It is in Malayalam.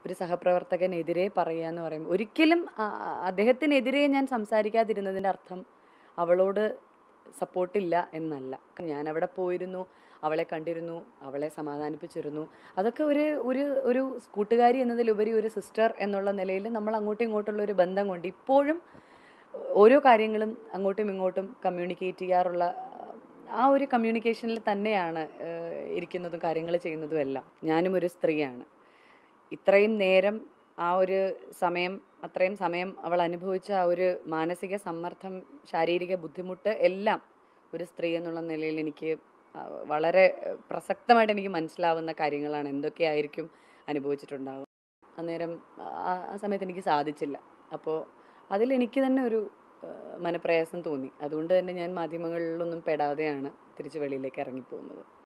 ഒരു സഹപ്രവർത്തകനെതിരെ പറയുക എന്ന് പറയുമ്പോൾ ഒരിക്കലും ആ, ആ, അദ്ദേഹത്തിനെതിരെ ഞാൻ സംസാരിക്കാതിരുന്നതിൻ്റെ അർത്ഥം അവളോട് സപ്പോർട്ടില്ല എന്നല്ല ഞാൻ അവിടെ പോയിരുന്നു അവളെ കണ്ടിരുന്നു അവളെ സമാധാനിപ്പിച്ചിരുന്നു അതൊക്കെ ഒരു ഒരു ഒരു കൂട്ടുകാരി എന്നതിലുപരി ഒരു സിസ്റ്റർ എന്നുള്ള നിലയിൽ നമ്മൾ അങ്ങോട്ടും ഇങ്ങോട്ടുള്ള ഒരു ബന്ധം കൊണ്ട് ഇപ്പോഴും ഓരോ കാര്യങ്ങളും അങ്ങോട്ടും ഇങ്ങോട്ടും കമ്മ്യൂണിക്കേറ്റ് ചെയ്യാറുള്ള ആ ഒരു കമ്മ്യൂണിക്കേഷനിൽ തന്നെയാണ് ഏഹ്, ഇരിക്കുന്നതും കാര്യങ്ങൾ ചെയ്യുന്നതും എല്ലാം ഞാനും ഒരു സ്ത്രീയാണ് ഇത്രയും നേരം ആ ഒരു സമയം അത്രയും സമയം അവൾ അനുഭവിച്ച ആ ഒരു മാനസിക സമ്മർദ്ദം ശാരീരിക ബുദ്ധിമുട്ട് എല്ലാം ഒരു സ്ത്രീ എന്നുള്ള നിലയിൽ എനിക്ക് ആ, വളരെ ഏഹ്, പ്രസക്തമായിട്ട് എനിക്ക് മനസ്സിലാവുന്ന കാര്യങ്ങളാണ് എന്തൊക്കെയായിരിക്കും അനുഭവിച്ചിട്ടുണ്ടാവുക അന്നേരം ആ ആ സമയത്ത് എനിക്ക് സാധിച്ചില്ല അപ്പോൾ അതിൽ എനിക്ക് തന്നെ ഒരു ഏഹ്, മനപ്രയാസം തോന്നി അതുകൊണ്ട് തന്നെ ഞാൻ മാധ്യമങ്ങളിലൊന്നും പെടാതെയാണ് തിരിച്ച് വെളിയിലേക്ക് ഇറങ്ങിപ്പോകുന്നത്